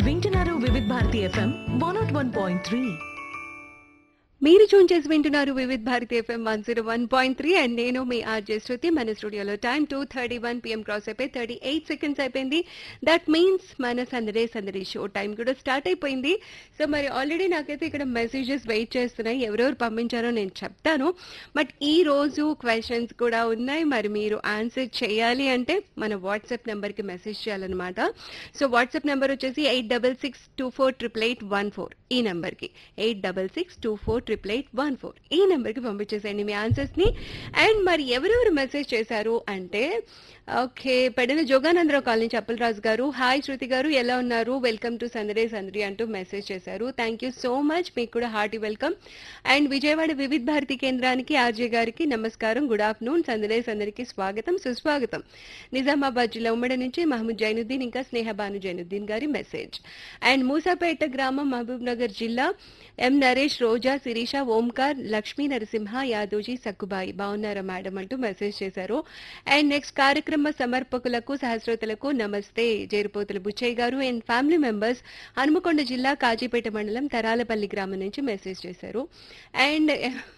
వింటున్నారు Vividh Bharati FM one nought one point three మీరు tune చేసి వింటున్నారు Vividh Bharati FM one zero one point three and నేను మీ ఆర్జే శృతి మన స్టూడియోలో time two thirty one PM cross అయిపోయి థర్టీ ఎయిట్ సెకండ్స్ అయిపోయింది దట్ మీన్స్ మన సందడే సందడి షో టైం కూడా స్టార్ట్ అయిపోయింది సో మరి ఆల్రెడీ నాకైతే ఇక్కడ మెసేజెస్ వెయిట్ చేస్తున్నాయి ఎవరెవరు పంపించారో నేను చెప్తాను బట్ ఈ రోజు క్వశ్చన్స్ కూడా ఉన్నాయి మరి మీరు ఆన్సర్ చేయాలి అంటే మన వాట్సాప్ నెంబర్కి మెసేజ్ చేయాలన్నమాట సో వాట్సాప్ నెంబర్ వచ్చేసి eight double six two four triple eight one four ఈ నెంబర్కి eight double six two four triple eight one four ఈ నెంబర్కి పంపించేసేయండి మీ ఆన్సర్స్ని అండ్ మరి ఎవరెవరు మెసేజ్ చేశారు అంటే okay Pedana Joganandarao colony Chappalaraju garu hi శృతి గారు ఎలా ఉన్నారు వెల్కమ్ టు సందడే సందడి అంటూ మెసేజ్ చేశారు థ్యాంక్ యూ సో మచ్ మీకు కూడా hearty welcome and Vijayawada Vividh Bharati కేంద్రానికి ఆర్జే గారికి నమస్కారం గుడ్ ఆఫ్టర్నూన్ సందడే సందడికి స్వాగతం సుస్వాగతం నిజామాబాద్ జిల్లా ఉమ్మడి నుంచి మహమూద్ జైనుద్దీన్ ఇంకా స్నేహ భాను జైనుద్దీన్ గారి మెసేజ్ అండ్ మూసాపేట గ్రామం మహబూబ్ నగర్ జిల్లా ఎం నరేష్ రోజా శిరీష ఓంకార్ లక్ష్మీ నరసింహ యాదోజీ సక్కుబాయి బాగున్నారా మేడం అంటూ మెసేజ్ చేశారు అండ్ నెక్స్ట్ కార్యక్రమ సమర్పకులకు సహస్రోతులకు నమస్తే జేరుపోతుల బుచ్చయ్య గారు అండ్ ఫ్యామిలీ మెంబర్స్ హనుమకొండ జిల్లా కాజీపేట మండలం తరాలపల్లి గ్రామం నుంచి మెసేజ్ చేశారు అండ్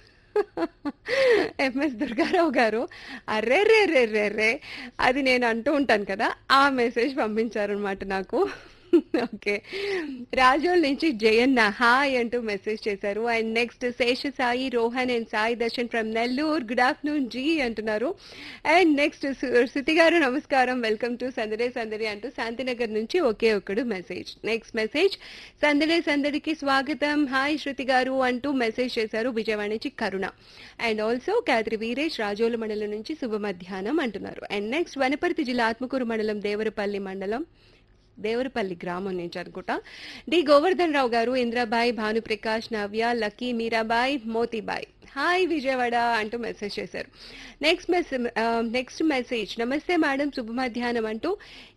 ఎంఎస్ దుర్గారావు గారు అర్రే రే రే రే రే అది నేను అంటూ ఉంటాను కదా ఆ మెసేజ్ పంపించారనమాట నాకు ఓకే రాజోల్ నుంచి జయన్న హాయ్ అంటూ మెసేజ్ చేశారు and next Sesha Sai Rohan and Sai Darshan from Nellore good afternoon ji అంటున్నారు అండ్ నెక్స్ట్ శృతి గారు నమస్కారం వెల్కమ్ టు సందడే సందడి అంటూ శాంతినగర్ నుంచి ఒకే ఒక్కడు మెసేజ్ నెక్స్ట్ మెసేజ్ సందడే సందడికి స్వాగతం హాయ్ శృతి గారు అంటూ మెసేజ్ చేశారు విజయవాడ నుంచి కరుణ అండ్ ఆల్సో కాద్రి వీరేష్ రాజోలు మండలం నుంచి శుభ మధ్యాహ్నం అంటున్నారు అండ్ నెక్స్ట్ వనపర్తి జిల్లా ఆత్మకూరు మండలం దేవరపల్లి మండలం దేవరపల్లి గ్రామం నుంచి అనుకుంటా డి గోవర్ధన్ రావు గారు ఇంద్రాబాయ్ భానుప్రకాష్ నవ్య లక్కీ మీరాబాయ్ మోతీబాయ్ హాయ్ విజయవాడ అంటూ మెసేజ్ చేశారు నెక్స్ట్ మెసేజ్ నెక్స్ట్ మెసేజ్ నమస్తే మేడం శుభ మధ్యాహ్నం అంటూ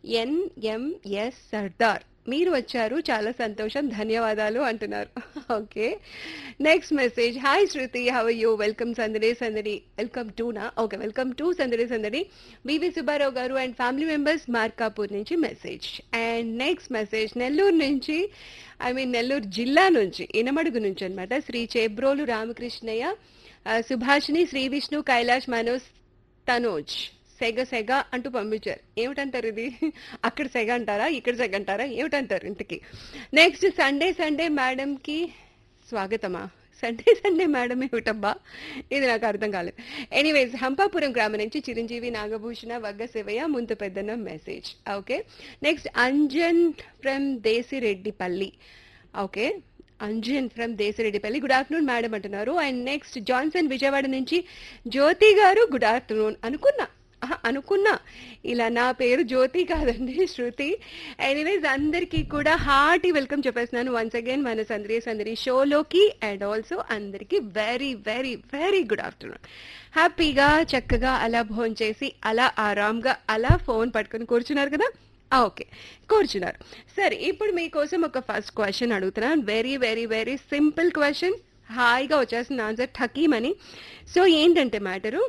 ఎన్ఎంఎస్ సర్దార్ మీరు వచ్చారు చాలా సంతోషం ధన్యవాదాలు అంటున్నారు okay next message hi Shruti how you welcome సందడి సందడి వెల్కమ్ టు నా ఓకే వెల్కమ్ టు సందడి సందడి బివి సుబ్బారావు గారు అండ్ ఫ్యామిలీ మెంబర్స్ మార్కాపూర్ నుంచి message and next message Nellore నుంచి ఐ మీన్ నెల్లూరు జిల్లా నుంచి ఇనమడుగు నుంచి అనమాట శ్రీ చేబ్రోలు రామకృష్ణయ్య ఆ, సుభాషిణి శ్రీ విష్ణు కైలాష్ మనోజ్ తనోజ్ సెగ సెగ అంటూ పంపించారు ఏమిటంటారు ఇది అక్కడ సెగ అంటారా ఇక్కడ సెగ అంటారా ఏమిటంటారు ఇంతకి నెక్స్ట్ సండే సండే మేడంకి స్వాగతమా సండే సండే మేడం ఏమిటబ్బా ఇది నాకు అర్థం కాలేదు ఎనీవేస్ హంపాపురం గ్రామం నుంచి చిరంజీవి నాగభూషణ వగ్గ శివయ్య ముందు Peddanna message okay next Anjan from Desireddipalli okay Anjan from Desireddipalli good afternoon madam అంటున్నారు అండ్ నెక్స్ట్ జాన్సన్ విజయవాడ నుంచి జ్యోతి గారు గుడ్ ఆఫ్టర్నూన్ అనుకున్నా ఆహా, అనుకున్నా ఇలా నా పేరు జ్యోతి కాదండి శృతి ఎనీవేస్ అందరికీ కూడా హార్టీ వెల్కమ్ చెప్పేస్తున్నాను వన్స్ అగైన్ మన సందరి సందరి షోలోకి అండ్ ఆల్సో అందరికీ very very very good afternoon హ్యాపీగా చక్కగా అలా భోంచేసి చేసి అలా ఆరాంగా అలా ఫోన్ పట్టుకొని కూర్చున్నారు కదా ఆ, ఓకే కూర్చున్నారు సరే ఇప్పుడు మీకోసం ఒక ఫస్ట్ క్వశ్చన్ అడుగుతున్నాను very very very simple question హాయిగా వచ్చేసిన ఆన్సర్ ఠకీమని సో ఏంటంటే మ్యాటరు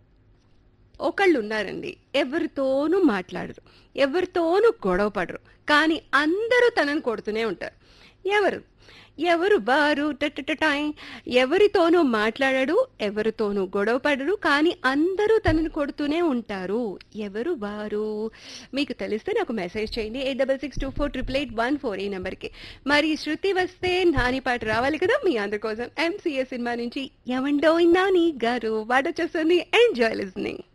ఒకళ్ళు ఉన్నారండి ఎవరితోనూ మాట్లాడరు ఎవరితోనూ గొడవ పడరు కానీ అందరూ తనని కొడుతూనే ఉంటారు ఎవరు ఎవరు వారు టై ఎవరితోనూ మాట్లాడడు ఎవరితోనూ గొడవ పడరు కానీ అందరూ తనని కొడుతూనే ఉంటారు ఎవరు వారు మీకు తెలిస్తే నాకు మెసేజ్ చేయండి eight double six two four triple eight one four ఈ నెంబర్కి మరి శృతి వస్తే నాని పాట రావాలి కదా మీ అందరి కోసం ఎంసీఏ సినిమా నుంచి ఎవండో నాని గారు వాడొచ్చేస్తుంది ఎంజాయ్ లిస్నింగ్